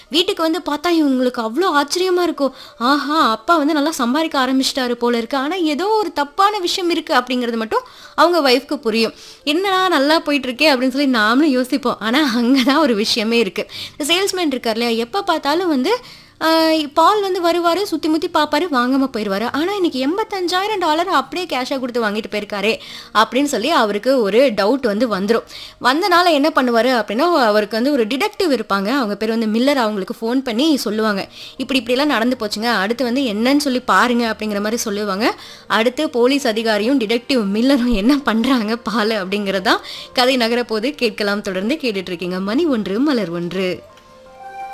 வீட்டுக்கு வந்து பார்த்தா இவங்களுக்கு அவ்வளோ ஆச்சரியமா இருக்கும் ஆஹா அப்பா வந்து நல்லா சம்பாதிக்க ஆரம்பிச்சிட்டாரு போல இருக்கு ஆனால் ஏதோ ஒரு தப்பான விஷயம் இருக்கு அப்படிங்கிறது மட்டும் அவங்க ஒய்ஃப்க்கு புரியும் என்னடா நல்லா போயிட்டு இருக்கே அப்படின்னு சொல்லி நாமளும் யோசிப்போம் ஆனால் அங்கே தான் ஒரு விஷயமே இருக்கு இந்த சேல்ஸ்மேன் இருக்கார் இல்லையா எப்போ பார்த்தாலும் வந்து ஆஹ் பால் வந்து வருவார் சுற்றி முற்றி பார்ப்பாரு வாங்காமல் போயிடுவாரு ஆனால் இன்னைக்கு எண்பத்தஞ்சாயிரம் டாலர் அப்படியே கேஷாக கொடுத்து வாங்கிட்டு போயிருக்காரே அப்படின்னு சொல்லி அவருக்கு ஒரு டவுட் வந்து வந்துடும் வந்தனால என்ன பண்ணுவார் அப்படின்னா அவருக்கு வந்து ஒரு டிடெக்டிவ் இருப்பாங்க அவங்க பேர் வந்து மில்லர் அவங்களுக்கு ஃபோன் பண்ணி சொல்லுவாங்க இப்படி இப்படிலாம் நடந்து போச்சுங்க அடுத்து வந்து என்னன்னு சொல்லி பாருங்க அப்படிங்கிற மாதிரி சொல்லுவாங்க அடுத்து போலீஸ் அதிகாரியும் டிடெக்டிவ் மில்லரும் என்ன பண்ணுறாங்க பால் அப்படிங்கிறதான் கதை நகரப்போது கேட்கலாம் தொடர்ந்து கேட்டுட்டு இருக்கீங்க மணி ஒன்று மலர் ஒன்று